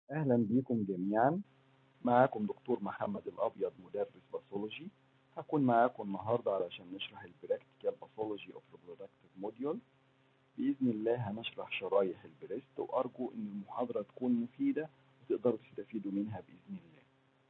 أهلا بيكم جميعا معاكم دكتور محمد الأبيض مدرس باثولوجي هكون معاكم النهاردة علشان نشرح البراكتيكال باثولوجي اوف reproductive موديول بإذن الله هنشرح شرايح البريست وأرجو إن المحاضرة تكون مفيدة وتقدروا تستفيدوا منها بإذن الله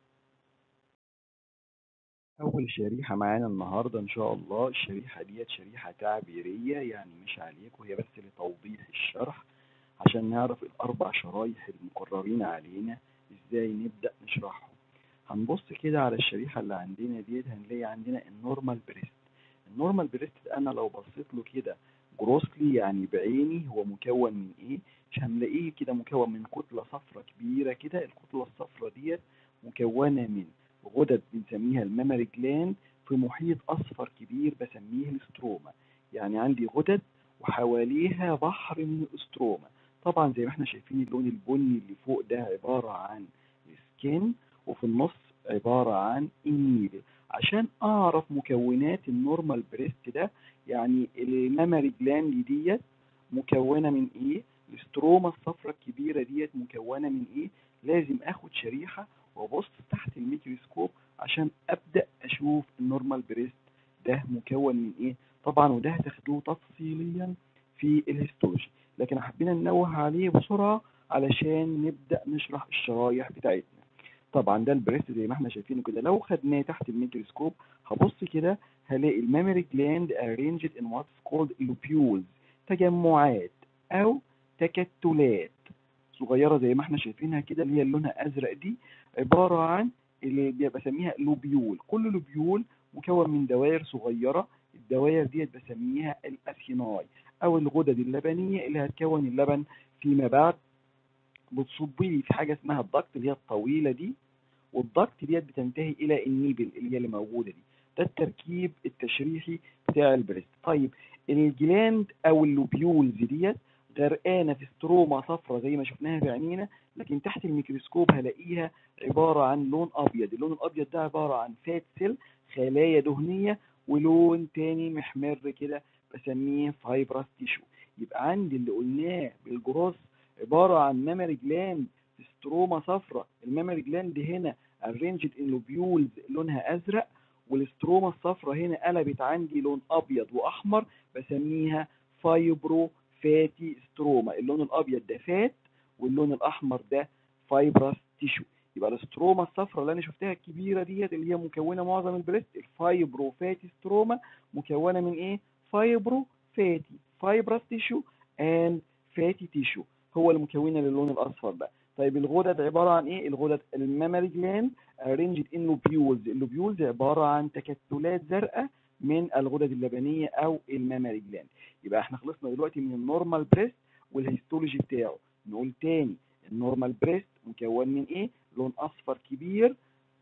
أول شريحة معانا النهاردة إن شاء الله الشريحة ديت شريحة تعبيرية يعني مش عليكم هي بس لتوضيح الشرح عشان نعرف الأربع شرايح المقررين علينا إزاي نبدأ نشرحهم هنبص كده على الشريحة اللي عندنا ديت هنلاقي عندنا النورمال بريست النورمال بريست أنا لو بصيت له كده جروسلي يعني بعيني هو مكون من إيه مش هنلاقيه كده مكون من كتلة صفرة كبيرة كده الكتلة الصفرة ديت مكونة من غدد بنسميها المامري جلاند في محيط أصفر كبير بسميه الاستروما يعني عندي غدد وحواليها بحر من الاستروما طبعا زي ما احنا شايفين اللون البني اللي فوق ده عبارة عن سكين وفي النص عبارة عن النيل عشان اعرف مكونات النورمال بريست ده يعني المامري جلاند ديت مكونة من ايه الاستروما الصفرة الكبيرة ديت مكونة من ايه لازم اخد شريحة وابص تحت الميكروسكوب عشان ابدا اشوف النورمال بريست ده مكون من ايه طبعا وده هتاخدوه تفصيليا في الهيستولوجي لكن حبينا ننوه عليه بسرعه علشان نبدا نشرح الشرايح بتاعتنا طبعا ده البريست زي ما احنا شايفينه كده لو خدناه تحت الميكروسكوب هبص كده هلاقي المامري جلاند arranged in what's called lobules تجمعات او تكتلات صغيره زي ما احنا شايفينها كده اللي هي لونها ازرق دي عباره عن اللي بسميها لوبيول كل لوبيول مكون من دوائر صغيره الدوائر ديت بسميها الاسيناي او الغدد اللبنيه اللي هتكون اللبن فيما بعد بتصب لي في حاجه اسمها الضغط اللي هي الطويله دي والضغط ديت بتنتهي الى النيبل اللي هي اللي موجوده دي ده التركيب التشريحي بتاع البريست طيب الجلاند او اللوبيولز ديت غرقانه في ستروما صفرة زي ما شفناها بعينينا لكن تحت الميكروسكوب هلاقيها عباره عن لون ابيض اللون الابيض ده عباره عن فات سيل خلايا دهنيه ولون تاني محمر كده بسميه فايبرس تيشو يبقى عندي اللي قلناه بالجروس عباره عن مامري جلاند ستروما صفرة المامري جلاند هنا arranged in lobules لونها ازرق والستروما الصفرة هنا قلبت عندي لون ابيض واحمر بسميها فايبرو فاتي ستروما اللون الابيض ده فات واللون الاحمر ده فايبرس تيشو يبقى الاستروما الصفراء اللي انا شفتها الكبيره ديت اللي هي مكونه معظم البريست الفايبرو فاتي ستروما مكونه من ايه فايبرو فاتي فايبرس تيشو اند فاتي تيشو هو المكونه للون الاصفر ده طيب الغدد عباره عن ايه الغدد المامري جلاند arranged in lobules اللوبيولز عباره عن تكتلات زرقاء من الغدد اللبنيه او المامري جلاند يبقى احنا خلصنا دلوقتي من النورمال بريست والهيستولوجي بتاعه نقول تاني النورمال بريست مكون من ايه لون اصفر كبير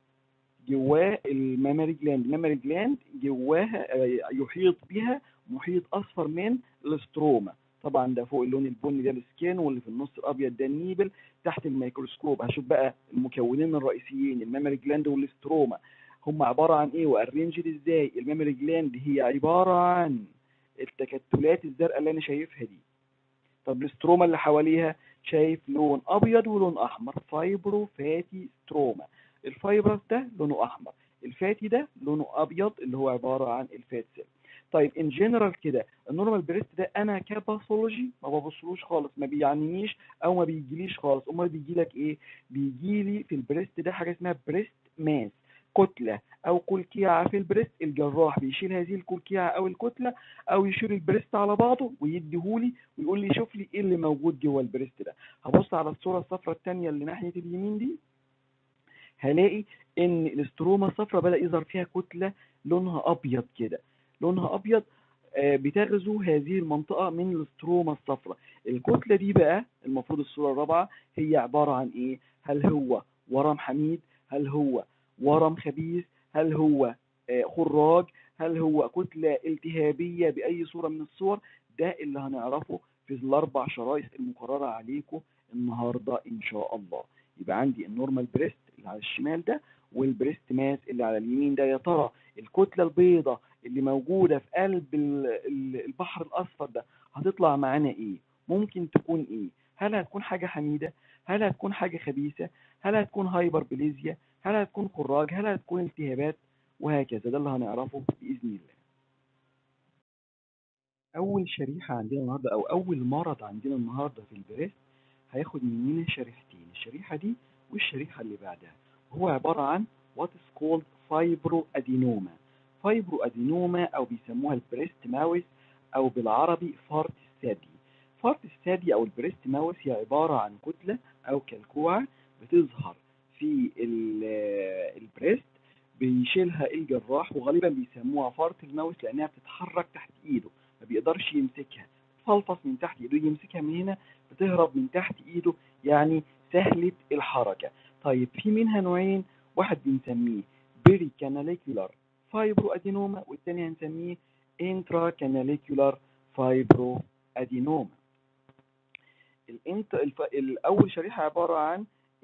جواه المامري جلاند المامري جلاند جواها يحيط بها محيط اصفر من الاستروما طبعا ده فوق اللون البني ده السكين واللي في النص الابيض ده النيبل تحت الميكروسكوب هشوف بقى المكونين الرئيسيين المامري جلاند والاستروما هم عباره عن ايه وارينجد ازاي المامري جلاند هي عباره عن التكتلات الزرقاء اللي انا شايفها دي طب الاستروما اللي حواليها شايف لون ابيض ولون احمر فايبرو فاتي ستروما الفايبرس ده لونه احمر الفاتي ده لونه ابيض اللي هو عباره عن الفات سيل طيب ان جنرال كده النورمال بريست ده انا كباثولوجي ما ببصلوش خالص ما بيعنينيش او ما بيجيليش خالص امال بيجي لك ايه بيجي لي في البريست ده حاجه اسمها بريست ماس كتله او كلكيعه في البريست الجراح بيشيل هذه الكلكيعه او الكتله او يشيل البريست على بعضه ويديهولي ويقول لي شوف لي ايه اللي موجود جوه البريست ده هبص على الصوره الصفراء الثانيه اللي ناحيه اليمين دي هلاقي ان الاستروما الصفراء بدا يظهر فيها كتله لونها ابيض كده لونها ابيض بتغزو هذه المنطقه من الاستروما الصفراء الكتله دي بقى المفروض الصوره الرابعه هي عباره عن ايه هل هو ورم حميد هل هو ورم خبيث هل هو خراج هل هو كتلة التهابية بأي صورة من الصور ده اللي هنعرفه في الأربع شرايح المقررة عليكم النهاردة إن شاء الله يبقى عندي النورمال بريست اللي على الشمال ده والبريست ماس اللي على اليمين ده يا ترى الكتلة البيضاء اللي موجودة في قلب البحر الأصفر ده هتطلع معانا إيه؟ ممكن تكون إيه؟ هل هتكون حاجة حميدة هل هتكون حاجة خبيثة هل هتكون هايبربليزيا هل هتكون خراج هل هتكون التهابات وهكذا ده اللي هنعرفه بإذن الله أول شريحة عندنا النهاردة أو أول مرض عندنا النهاردة في البريست هياخد مننا شريحتين الشريحة دي والشريحة اللي بعدها هو عبارة عن what is called fibroadenoma fibroadenoma أو بيسموها البريست ماوس أو بالعربي فارت الثدي فارت الثدي أو البريست ماوس هي عبارة عن كتلة أو كلكوعة بتظهر في البريست بيشيلها الجراح وغالبا بيسموها فارت الماوس لأنها بتتحرك تحت إيده ما بيقدرش يمسكها تفلفص من تحت ايده يمسكها من هنا بتهرب من تحت ايده يعني سهلة الحركة طيب في منها نوعين واحد بنسميه بيري كاناليكولار فايبرو ادينوما والتاني هنسميه انترا كاناليكولار فايبرو ادينوما الانت الف... الاول شريحة عبارة عن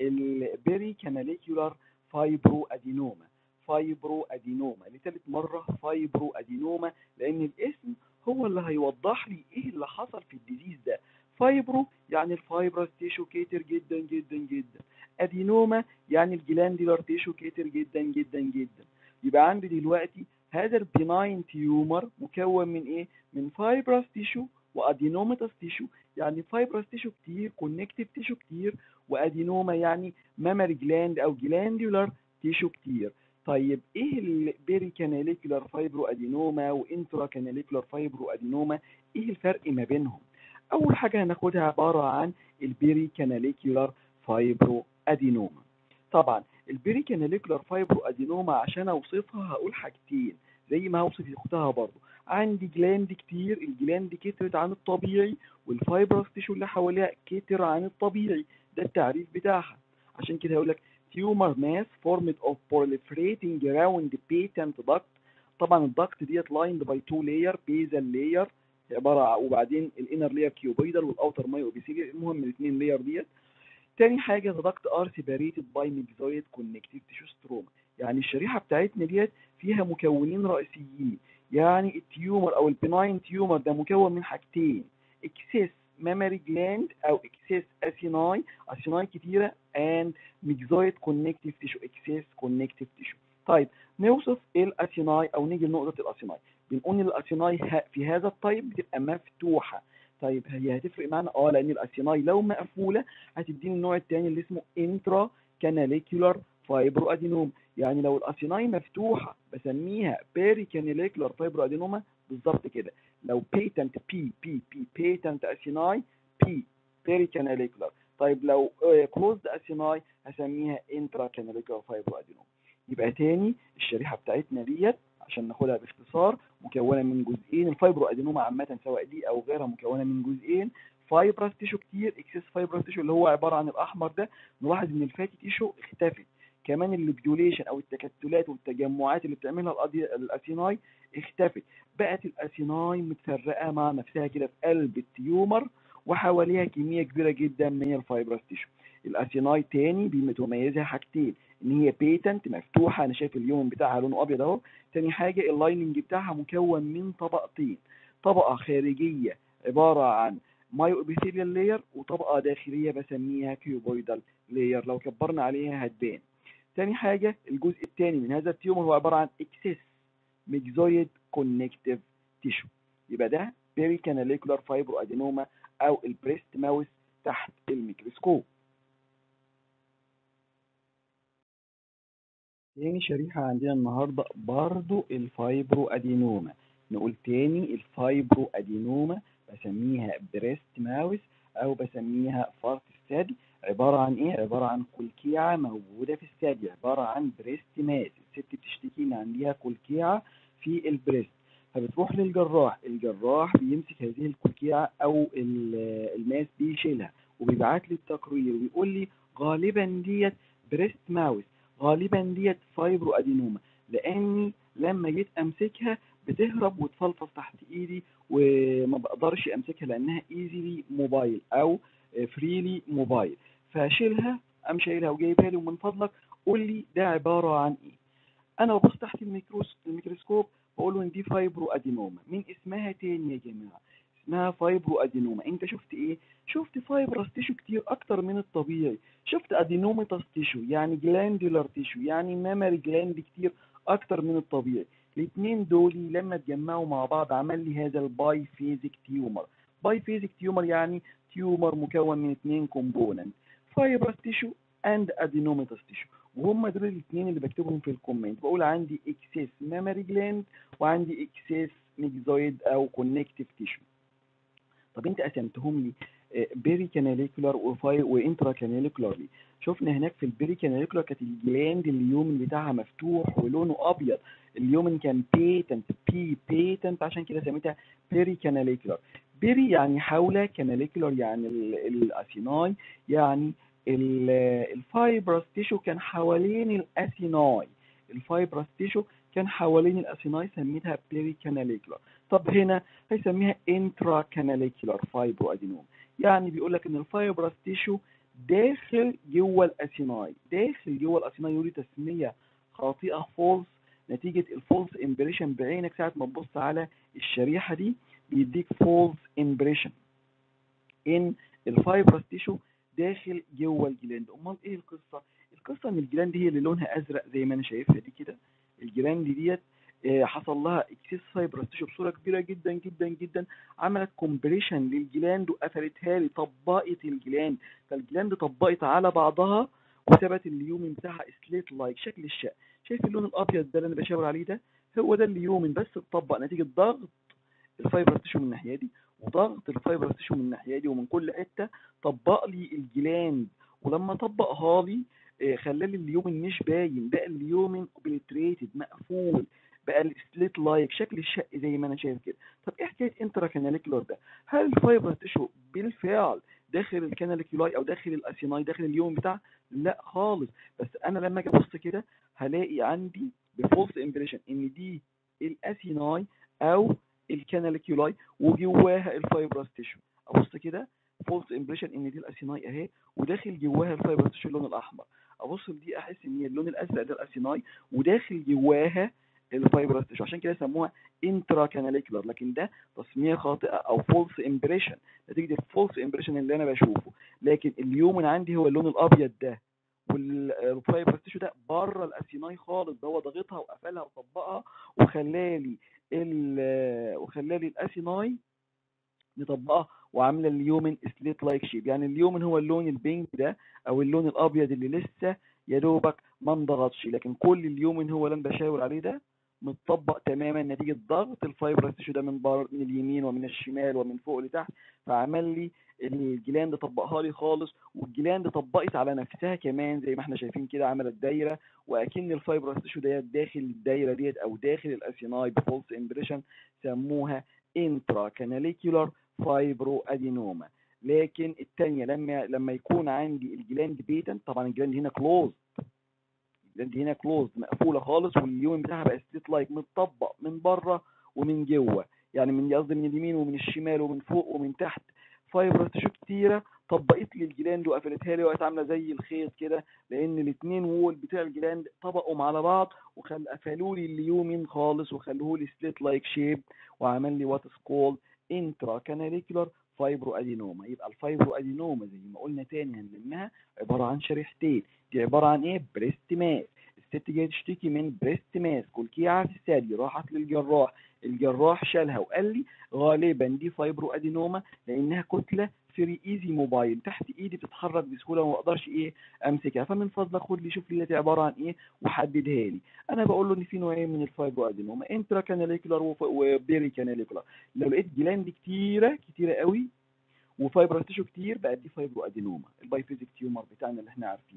البيري كاناليكولار فايبرو ادينوما فايبرو ادينوما لثالث مرة فايبرو ادينوما لان الاسم هو اللي هيوضح لي ايه اللي حصل في الديزيز ده فايبرو يعني الفايبرس تيشو كتير جدا جدا جدا ادينوما يعني الجلاندولار تيشو كتير جدا جدا جدا يبقى عندي دلوقتي هذا البناين تيومر مكون من ايه من فايبرس تيشو وادينوماتس تيشو يعني فايبرس تيشو كتير كونكتيف تيشو كتير وادينوما يعني مامري جلاند او جلاندولار تيشو كتير طيب ايه البيري كاناليكولار فايبرو ادينوما وانترا كاناليكولار فايبرو ادينوما ايه الفرق ما بينهم اول حاجه هناخدها عباره عن البيري كاناليكولار فايبرو ادينوما طبعا البيري كاناليكولار فايبرو ادينوما عشان اوصفها هقول حاجتين زي ما هوصف اختها برضو عندي جلاند كتير الجلاند كترت عن الطبيعي والفايبرس تيشو اللي حواليها كتر عن الطبيعي ده التعريف بتاعها عشان كده هقول لك tumor mass formed of proliferating around the patent duct طبعا الدكت ديت lined by two layer basal layer عباره وبعدين الانر layer cuboidal والاوتر مايو ابيثيليال المهم الاثنين layer ديت تاني حاجه the duct are separated by myxoid connective tissue stroma يعني الشريحه بتاعتنا ديت فيها مكونين رئيسيين يعني التيومر او البناين تيومر ده مكون من حاجتين excess mammary gland او excess acini acini كتيره and myxoid connective tissue excess connective tissue طيب نوصف الاسيناي او نيجي لنقطه الاسيناي بنقول ان الاسيناي في هذا الطيب بتبقى مفتوحه طيب هي هتفرق معانا اه لان الاسيناي لو مقفوله هتديني النوع الثاني اللي اسمه انترا كاناليكولار فايبرو ادينوم يعني لو الاسيناي مفتوحه بسميها بيري كاناليكولار فايبرو ادينوما بالظبط كده لو بيتنت بي بي بي بيتنت اسيناي بي بيري كاناليكولار طيب لو كلوزد اسيناي هسميها انترا كاناليكولار فايبرو ادينوما يبقى تاني الشريحه بتاعتنا ديت عشان ناخدها باختصار مكونه من جزئين الفايبرو ادينوما عامه سواء دي او غيرها مكونه من جزئين فايبرس تيشو كتير اكسس فايبرس تيشو اللي هو عباره عن الاحمر ده نلاحظ ان الفاتي تيشو اختفت كمان اللوبيوليشن او التكتلات والتجمعات اللي بتعملها الاسيناي اختفت بقت الاسيناي متفرقه مع نفسها كده في قلب التيومر وحواليها كميه كبيره جدا من الفايبرس تيشو الاسيناي تاني بتميزها حاجتين ان هي بيتنت مفتوحه انا شايف اليوم بتاعها لونه ابيض اهو تاني حاجه اللايننج بتاعها مكون من طبقتين طبقه خارجيه عباره عن مايو ابيثيليال لاير وطبقه داخليه بسميها كيوبويدال لاير لو كبرنا عليها هتبان تاني حاجه الجزء الثاني من هذا التيومر هو عباره عن اكسس ميكزويد كونكتيف تيشو يبقى ده بيري كاناليكولار فايبرو ادينوما او البريست ماوس تحت الميكروسكوب تاني شريحة عندنا النهاردة برضو الفايبرو أدينوما نقول تاني الفايبرو أدينوما بسميها بريست ماوس أو بسميها فرط الثدي عبارة عن إيه؟ عبارة عن كلكيعة موجودة في الثدي عبارة عن بريست ماس الست بتشتكي إن عندها كلكيعة في البريست فبتروح للجراح الجراح بيمسك هذه الكلكيعة أو الماس بيشيلها وبيبعت لي التقرير ويقول لي غالبا ديت بريست ماوس غالبا ديت فايبرو ادينوما لاني لما جيت امسكها بتهرب وتفلفص تحت ايدي وما بقدرش امسكها لانها ايزيلي موبايل او فريلي موبايل فاشيلها ام شايلها وجايبها لي ومن فضلك قول لي ده عباره عن ايه انا ببص تحت الميكروس الميكروسكوب بقول له ان دي فايبرو ادينوما من اسمها تاني يا جماعه اسمها فايبرو ادينوما انت شفت ايه شفت فايبرس تيشو كتير اكتر من الطبيعي شفت ادينوميتاس تيشو يعني جلاندولار تيشو يعني ميموري جلاند كتير اكتر من الطبيعي الاثنين دول لما اتجمعوا مع بعض عمل لي هذا الباي فيزيك تيومر باي فيزيك تيومر يعني تيومر مكون من اثنين كومبوننت فايبرس تيشو اند ادينوميتاس تيشو وهم دول الاثنين اللي بكتبهم في الكومنت بقول عندي اكسس ميموري جلاند وعندي اكسس ميكزويد او كونكتيف تيشو طب انت قسمتهم لي بيري كاناليكولار وانترا كاناليكولار ليه شفنا هناك في البيري كاناليكولار كانت الجلاند اليومن بتاعها مفتوح ولونه ابيض اليومن كان بيتنت بي بيتنت عشان كده سميتها بيري كاناليكولار بيري يعني حول كاناليكولار يعني الاسيناي يعني الفايبرس تيشو كان حوالين الاسيناي الفايبرس تيشو كان حوالين الاسيناي سميتها بيري كاناليكولار طب هنا هيسميها انترا كاناليكولار فايبرو ادينوم يعني بيقول لك ان الفايبرس تيشو داخل جوه الاسيناي داخل جوه الاسيناي يقول تسميه خاطئه فولس نتيجه الفولس امبريشن بعينك ساعه ما تبص على الشريحه دي بيديك فولس امبريشن ان الفايبرس تيشو داخل جوه الجلاند امال ايه القصه القصه ان الجلاند هي اللي لونها ازرق زي ما انا شايفها دي كده الجلاند ديت حصل لها اكسس فايبرس تيشو بصوره كبيره جدا جدا جدا عملت كومبريشن للجلاند وقفلتها لي طبقت الجلاند فالجلاند طبقت على بعضها وثبت اليومن بتاعها سليت لايك شكل الشق شايف اللون الابيض ده اللي انا بشاور عليه ده هو ده اليومن بس اتطبق نتيجه ضغط الفايبرس تيشو من الناحيه دي وضغط الفايبرس تيشو من الناحيه دي ومن كل حته طبق لي الجلاند ولما طبقها لي خلى لي اليومن مش باين بقى اليومن اوبليتريتد مقفول بقى السليت لايك شكل الشق زي ما انا شايف كده طب ايه حكايه انترا كاناليكولار ده هل الفايبر تيشو بالفعل داخل الكاناليكولاي او داخل الاسيناي داخل اليوم بتاع لا خالص بس انا لما اجي ابص كده هلاقي عندي بفولس امبريشن ان دي الاسيناي او الكاناليكولاي وجواها الفايبرس تيشو ابص كده فولس امبريشن ان دي الاسيناي اهي وداخل جواها الفايبرس تيشو اللون الاحمر ابص لدي احس ان اللون الازرق ده الاسيناي وداخل جواها الفايبرس تيشو عشان كده سموها انترا كاناليكولار لكن ده تسميه خاطئه او فولس امبريشن نتيجه الفولس امبريشن اللي انا بشوفه لكن اليومن عندي هو اللون الابيض ده والفايبرس تيشو ده بره الاسيناي خالص ده هو ضاغطها وقفلها وطبقها وخلالي وخلالي الاسيناي مطبقها وعامله اليومن سليت لايك شيب يعني اليومن هو اللون البينك ده او اللون الابيض اللي لسه يا دوبك ما انضغطش لكن كل اليومن هو اللي انا بشاور عليه ده متطبق تماما نتيجه ضغط الفايبرس تيشو ده من بره من اليمين ومن الشمال ومن فوق لتحت فعمل لي الجلاند طبقها لي خالص والجلاند طبقت على نفسها كمان زي ما احنا شايفين كده عملت دايره واكن الفايبرس تيشو ديت داخل الدايره ديت او داخل الاسيناي بفولس امبريشن سموها انترا كاناليكولار فايبرو ادينوما لكن الثانيه لما لما يكون عندي الجلاند بيتن طبعا الجلاند هنا كلوز الجلاند هنا كلوز مقفوله خالص واليوم بتاعها بقى ستيت لايك متطبق من بره ومن جوه يعني من قصدي من اليمين ومن الشمال ومن فوق ومن تحت فايبرس تيشو كتيره طبقت لي الجلاند وقفلتها لي وقت عامله زي الخيط كده لان الاثنين وول بتاع الجلاند طبقوا على بعض وخل قفلوا لي اليومين خالص وخلوه لي سليت لايك شيب وعمل لي وات سكول انترا كاناليكولار فايبرو ادينوما يبقى الفايبرو ادينوما زي ما قلنا تاني هنلمها عباره عن شريحتين دي عباره عن ايه بريست ماس الست جايه تشتكي من بريست ماس كلكيعه في الثدي راحت للجراح الجراح شالها وقال لي غالبا دي فايبرو ادينوما لانها كتله فري ايزي موبايل تحت ايدي بتتحرك بسهوله وما اقدرش ايه امسكها فمن فضلك خد لي شوف لي دي عباره عن ايه وحددها لي انا بقول له ان في نوعين من الفايبرو ادينوما انترا كاناليكولار وبيري كاناليكولار لو لقيت جلاند كتيره كتيره قوي وفايبر تيشو كتير بقت دي فايبرو ادينوما البايفيزيك تيومر بتاعنا اللي احنا عارفينه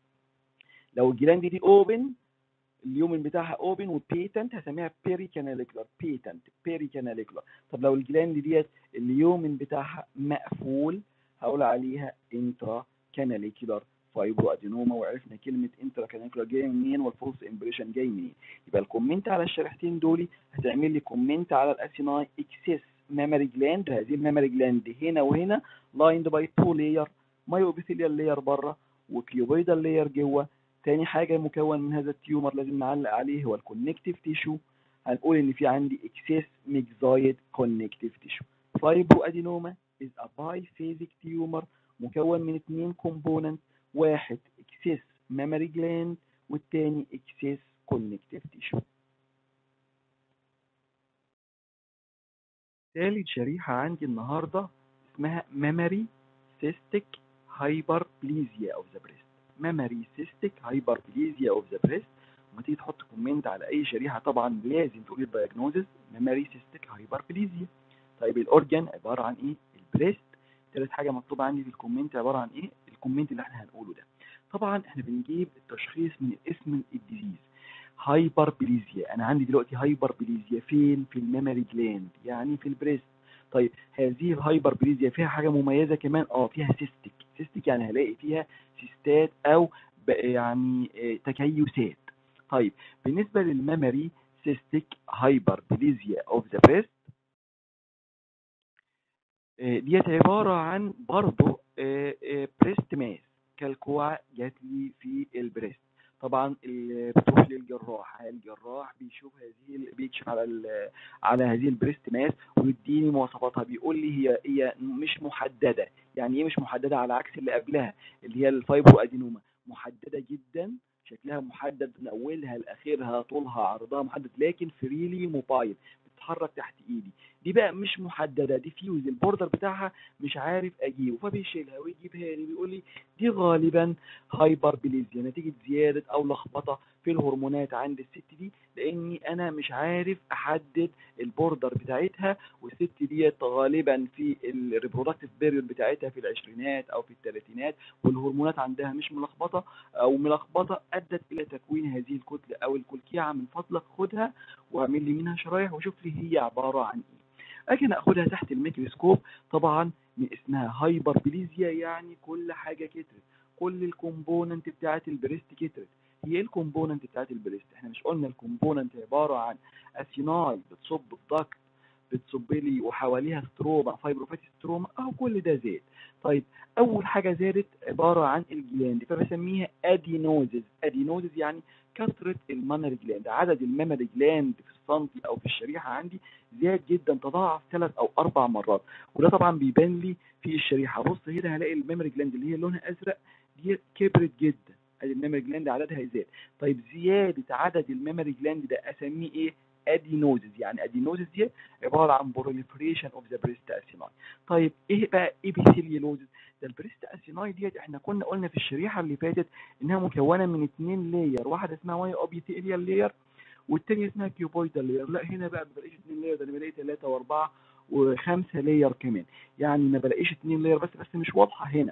لو الجلاند دي اوبن اليومن بتاعها اوبن وبيتنت هسميها بيري كاناليكولار بيتنت بيري كاناليكولار طب لو الجلاند ديت اليومن بتاعها مقفول هقول عليها انترا كاناليكولار فايبرو ادينوما وعرفنا كلمه انترا كاناليكولار جايه منين والفولس امبريشن جاي منين يبقى الكومنت على الشريحتين دول هتعمل لي كومنت على الاسيناي اكسس ميموري جلاند هذه الميموري جلاند هنا وهنا لايند باي تو لاير مايوبيثيليال لاير بره وكيوبيدال لاير جوه تاني حاجة مكون من هذا التيومر لازم نعلق عليه هو الكونكتيف تيشو هنقول ان في عندي اكسس ميكزايد كونكتيف تيشو فايبرو ادينوما is a biphasic tumor مكون من اثنين كومبوننت واحد excess mammary gland والتاني excess connective tissue ثالث شريحة عندي النهاردة اسمها mammary cystic hyperplasia of the breast mammary cystic hyperplasia of the breast لما تيجي تحط كومنت على اي شريحة طبعا لازم تقول الدايجنوزز mammary cystic hyperplasia طيب الاورجن عبارة عن ايه البريست ثالث حاجة مكتوبة عندي في الكومنت عبارة عن ايه الكومنت اللي احنا هنقوله ده طبعا احنا بنجيب التشخيص من اسم الديزيز هايبربليزيا انا عندي دلوقتي هايبربليزيا فين في الميموري جلاند يعني في البريست طيب هذه الهايبربليزيا فيها حاجه مميزه كمان اه فيها سيستيك سيستيك يعني هلاقي فيها سيستات او يعني تكيسات طيب بالنسبه للميموري سيستيك هايبربليزيا اوف ذا بريست ديت عباره عن برضه بريست ماس كالكوع جات لي في البريست طبعا بتروح للجراح الجراح بيشوف هذه بيكشف على على هذه البريست ماس ويديني مواصفاتها بيقول لي هي هي مش محدده يعني ايه مش محدده على عكس اللي قبلها اللي هي الفايبرو ادينوما محدده جدا شكلها محدد من اولها لاخرها طولها عرضها محدد لكن فريلي موبايل بتتحرك تحت ايدي دي بقى مش محدده دي فيوز البوردر بتاعها مش عارف اجيبه فبيشيلها ويجيبها لي بيقول لي دي غالبا هايبربليزيا نتيجه زياده او لخبطه في الهرمونات عند الست دي لاني انا مش عارف احدد البوردر بتاعتها والست ديت غالبا في الريبرودكتيف بيريود بتاعتها في العشرينات او في الثلاثينات والهرمونات عندها مش ملخبطه او ملخبطه ادت الى تكوين هذه الكتله او الكلكيعه من فضلك خدها واعمل لي منها شرايح وشوف لي هي عباره عن ايه اجي اخدها تحت الميكروسكوب طبعا من اسمها هايبربليزيا يعني كل حاجه كترت كل الكومبوننت بتاعت البريست كترت هي ايه الكومبوننت بتاعت البريست احنا مش قلنا الكومبوننت عباره عن اسيناي بتصب في ضغط بتصب لي وحواليها ستروما فايبروفاتي ستروما اهو كل ده زاد طيب اول حاجه زادت عباره عن الجلاند فبسميها ادينوزز ادينوزز يعني كثره المانري جلاند عدد المامري جلاند في السنتي او في الشريحه عندي زاد جدا تضاعف ثلاث او اربع مرات وده طبعا بيبان لي في الشريحه بص هنا هلاقي المامري جلاند اللي هي لونها ازرق دي كبرت جدا ادي الميموري جلاند عددها يزاد طيب زياده عدد الميموري جلاند ده اسميه ايه ادينوزز يعني ادينوزز دي عباره عن بروليفريشن اوف ذا بريست اسيناي طيب ايه بقى ايبيثيليوزز ده البريست اسيناي ديت احنا كنا قلنا في الشريحه اللي فاتت انها مكونه من اثنين لاير واحده اسمها واي اوبيثيليال لاير والتانية اسمها كيوبويدال لاير لا هنا بقى ما بلاقيش اثنين لاير ده انا بلاقي ثلاثه واربعه وخمسه لاير كمان يعني ما بلاقيش اثنين لاير بس بس مش واضحه هنا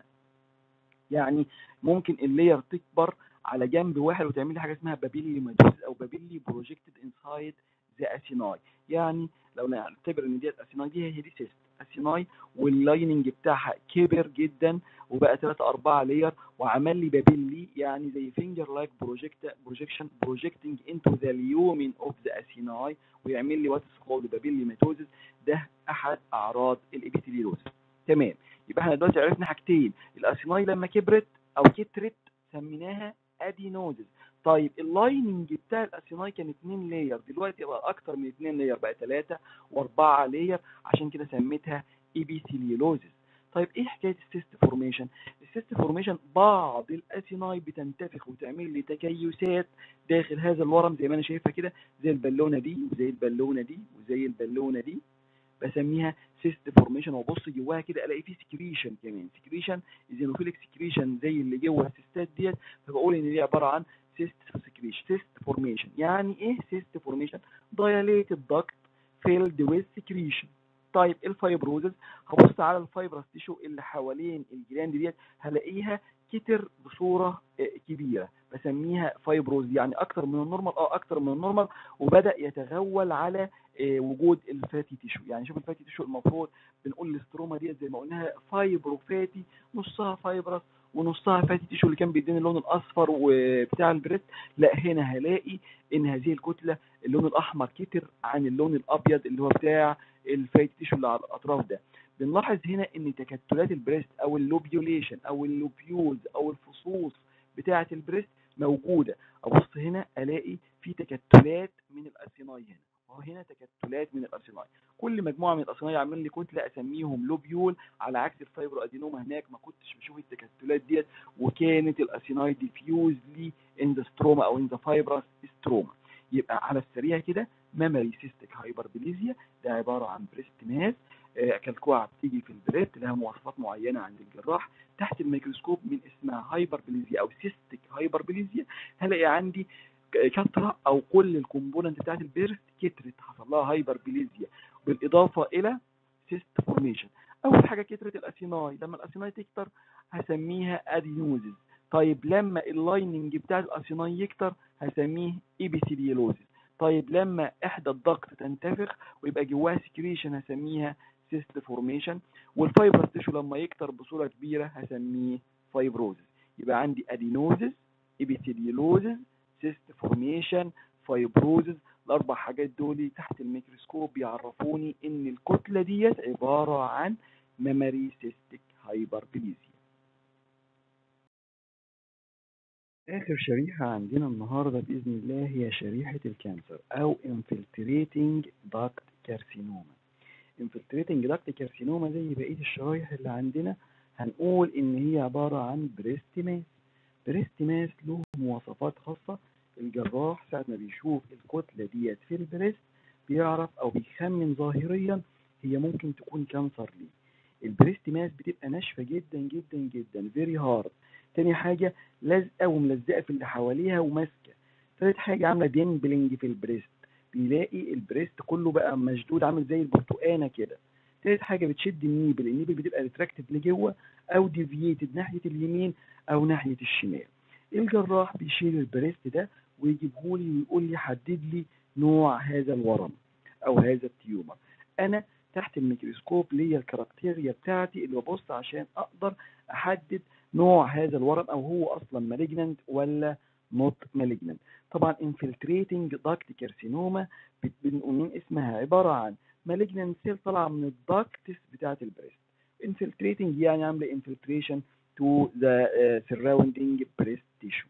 يعني ممكن اللاير تكبر على جنب واحد وتعمل لي حاجه اسمها بابيلي ماتوز او بابيلي بروجكتد انسايد ذا اسيناي يعني لو نعتبر ان ديت اسيناي دي هي دي سيست اسيناي واللايننج بتاعها كبر جدا وبقى 3 4 لاير وعمل لي بابيلي يعني زي فينجر لايك بروجكت بروجكشن بروجكتنج انتو ذا اليومين اوف ذا اسيناي ويعمل لي واتس كولد بابيلي ماتوزز ده احد اعراض الابيثيليوز تمام يبقى احنا دلوقتي عرفنا حاجتين الاسيناي لما كبرت او كترت سميناها ادينوزز طيب اللايننج بتاع الاسيناي كان 2 لاير دلوقتي بقى اكتر من 2 لاير بقى 3 و4 لاير عشان كده سميتها ايبيثيليوزز طيب ايه حكايه السيست فورميشن السيست فورميشن بعض الاسيناي بتنتفخ وتعمل لي تكيسات داخل هذا الورم زي ما انا شايفها كده زي البالونه دي وزي البالونه دي وزي البالونه دي بسميها سيست فورميشن وابص جواها كده الاقي فيه سكريشن كمان سكريشن ايزينوفيليك سكريشن زي اللي جوه السيستات ديت فبقول ان دي عباره عن سيست سكريشن سيست فورميشن يعني ايه سيست فورميشن دايليتد داكت فيلد ويز سكريشن طيب الفايبروزز هبص على الفايبرس تيشو اللي حوالين الجلاند ديت هلاقيها كتر بصوره كبيره بسميها فايبروز يعني اكتر من النورمال اه اكتر من النورمال وبدا يتغول على وجود الفاتي تيشو يعني شوف الفاتي تيشو المفروض بنقول الاستروما ديت زي ما قلناها فايبرو فاتي نصها فايبرس ونصها فاتي تيشو اللي كان بيديني اللون الاصفر وبتاع البريست لا هنا هلاقي ان هذه الكتله اللون الاحمر كتر عن اللون الابيض اللي هو بتاع الفاتي تيشو اللي على الاطراف ده بنلاحظ هنا ان تكتلات البريست او اللوبيوليشن او اللوبيولز او الفصوص بتاعه البريست موجوده ابص هنا الاقي في تكتلات من الاسيناي هنا وهنا تكتلات من الارسناي كل مجموعه نوع من الاسيناي يعمل لي كتله اسميهم لوبيول على عكس الفايبرو ادينوما هناك ما كنتش بشوف التكتلات ديت وكانت الاسيناي ديفيوزلي ان ذا ستروما او ان ذا فايبرس ستروما يبقى على السريع كده ميموري سيستيك هايبربليزيا ده عباره عن بريست ماس آه، كالكوعه بتيجي في البريست لها مواصفات معينه عند الجراح تحت الميكروسكوب من اسمها هايبربليزيا او سيستيك هايبربليزيا هلاقي عندي كثره او كل الكومبوننت بتاعت البيرست كترت حصل لها هايبربليزيا بالاضافه الى سيست فورميشن اول حاجه كترت الاسيناي لما الاسيناي تكتر هسميها ادينوزز طيب لما اللايننج بتاع الاسيناي يكتر هسميه ايبيثيليوزز طيب لما احدى الضغط تنتفخ ويبقى جواها سكريشن هسميها سيست فورميشن والفايبرس تيشو لما يكتر بصوره كبيره هسميه فايبروزز يبقى عندي ادينوزز ايبيثيليوزز سيست فورميشن فايبروزز الاربع حاجات دول تحت الميكروسكوب بيعرفوني ان الكتله ديت عباره عن ميموري سيستيك هايبربليزيا آخر شريحة عندنا النهاردة بإذن الله هي شريحة الكانسر أو infiltrating duct carcinoma infiltrating duct carcinoma زي بقية الشرايح اللي عندنا هنقول إن هي عبارة عن بريست ماس بريست ماس له مواصفات خاصة الجراح ساعة ما بيشوف الكتلة ديت في البريست بيعرف أو بيخمن ظاهريا هي ممكن تكون كانسر ليه البريست ماس بتبقى ناشفة جدا جدا جدا فيري هارد تاني حاجة لازقة وملزقة في اللي حواليها وماسكة تالت حاجة عاملة ديمبلنج في البريست بيلاقي البريست كله بقى مشدود عامل زي البرتقانة كده تالت حاجة بتشد النيبل النيبل بتبقى ريتراكتد لجوه أو ديفييتد ناحية اليمين أو ناحية الشمال الجراح بيشيل البريست ده ويجيبهولي ويقول لي حدد لي نوع هذا الورم أو هذا التيومر أنا تحت الميكروسكوب ليا الكاركتيريا بتاعتي اللي ببص عشان أقدر أحدد نوع هذا الورم او هو اصلا مالجننت ولا نوت مالجننت طبعا انفلتريتنج داكت كارسينوما بنقول من اسمها عباره عن مالجننت سيل طالعه من الداكتس بتاعه البريست انفلتريتنج يعني عامله انفلتريشن تو ذا سراوندينج بريست تيشو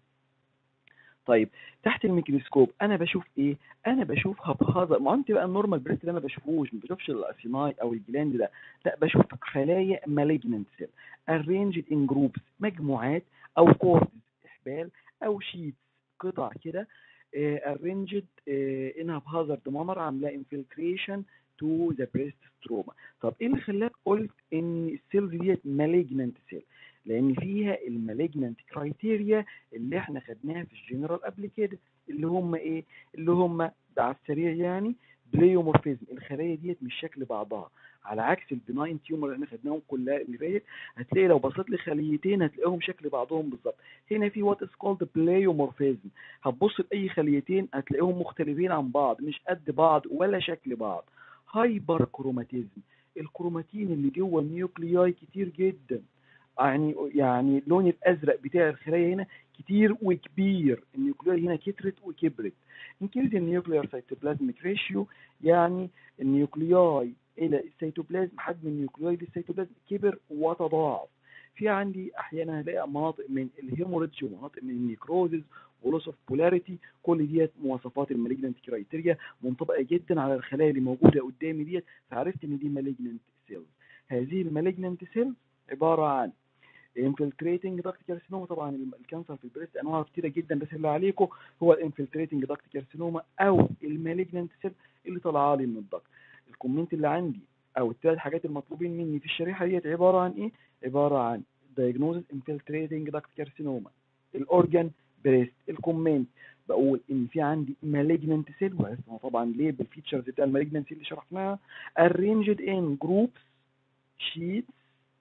طيب تحت الميكروسكوب انا بشوف ايه انا بشوف هبهظه ما انت بقى النورمال بريست ده ما بشوفوش ما بشوفش الاسيناي او الجلاند ده لا بشوف خلايا مالجننت سيل arranged in groups مجموعات او كوردز احبال او شيتس قطع كده uh, arranged uh, in haphazard manner عاملاه infiltration to the breast stroma طب ايه اللي خلاك قلت ان السيلز ديت malignant سيل لان فيها المالجننت كرايتيريا اللي احنا خدناها في الجنرال قبل كده اللي هم ايه اللي هم على السريع يعني بليومورفيزم الخلايا ديت مش شكل بعضها على عكس البناين تيومر اللي احنا خدناهم كلها اللي فاتت هتلاقي لو بصيت لخليتين هتلاقيهم شكل بعضهم بالظبط هنا في وات از كولد بلايومورفيزم هتبص لاي خليتين هتلاقيهم مختلفين عن بعض مش قد بعض ولا شكل بعض هايبر كروماتيزم الكروماتين اللي جوه النيوكلياي كتير جدا يعني يعني اللون الازرق بتاع الخلايا هنا كتير وكبير النيوكلياي هنا كترت وكبرت انكريز النيوكليار سيتوبلازميك ريشيو يعني النيوكلياي الى السيتوبلازم حجم النيوكلياي للسيتوبلازم كبر وتضاعف في عندي احيانا هلاقي مناطق من الهيموريدج ومناطق من النيكروزز ولوس اوف بولاريتي كل ديت مواصفات المالجننت كرايتيريا منطبقه جدا على الخلايا اللي موجوده قدامي ديت فعرفت ان دي مالجننت سيلز هذه المالجننت سيلز عباره عن انفلتريتنج داكت كارسينوما طبعا الكانسر في البريست انواع كتيره جدا بس اللي عليكم هو الانفلتريتنج داكت كارسينوما او المالجننت سيل اللي طالعه لي من الدكت الكومنت اللي عندي او الثلاث حاجات المطلوبين مني في الشريحه ديت عباره عن ايه عباره عن diagnosis infiltrating duct carcinoma الاورجان بريست الكومنت بقول ان في عندي مالجننت سيل واسمها طبعا ليه بالفيتشرز بتاع المالجننت سيل اللي شرحناها arranged in groups sheets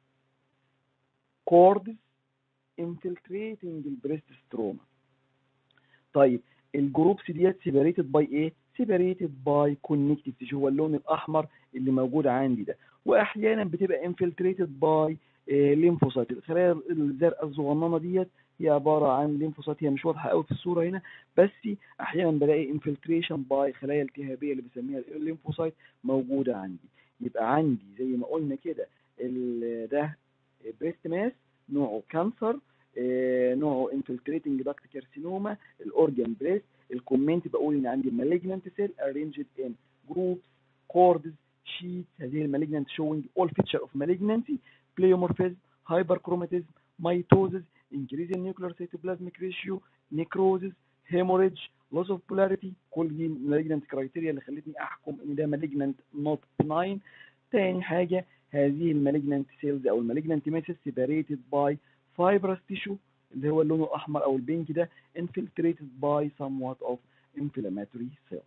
chords infiltrating البريست ستروما طيب الجروبس ديت سيبريتد باي ايه سيبريتد باي كونكتيف تيشو هو اللون الاحمر اللي موجود عندي ده واحيانا بتبقى انفلتريتد باي ليمفوسايت الخلايا الزرقاء الصغننه ديت هي عباره عن ليمفوسايت هي مش واضحه قوي في الصوره هنا بس احيانا بلاقي انفلتريشن باي خلايا التهابيه اللي بسميها الليمفوسايت موجوده عندي يبقى عندي زي ما قلنا كده ده بريست ماس نوعه كانسر نوعه انفلتريتنج داكت كارسينوما الاورجان بريست الكومنت بقول ان عندي مالجننت سيل arranged in groups chords sheets هذه المالجنانت showing all feature of malignancy pleomorphism hyperchromatism mitosis increase in nuclear cytoplasmic ratio necrosis hemorrhage loss of polarity كل دي malignant criteria اللي خلتني احكم ان ده malignant not benign تاني حاجة هذه المالجنانت سيلز او المالجنانت ماسس separated by fibrous tissue اللي هو اللون الاحمر او البينك ده infiltrated by somewhat of inflammatory cells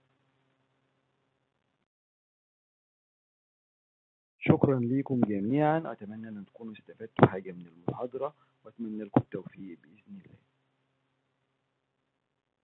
شكرا لكم جميعا اتمنى ان تكونوا استفدتوا حاجه من المحاضره واتمنى لكم التوفيق باذن الله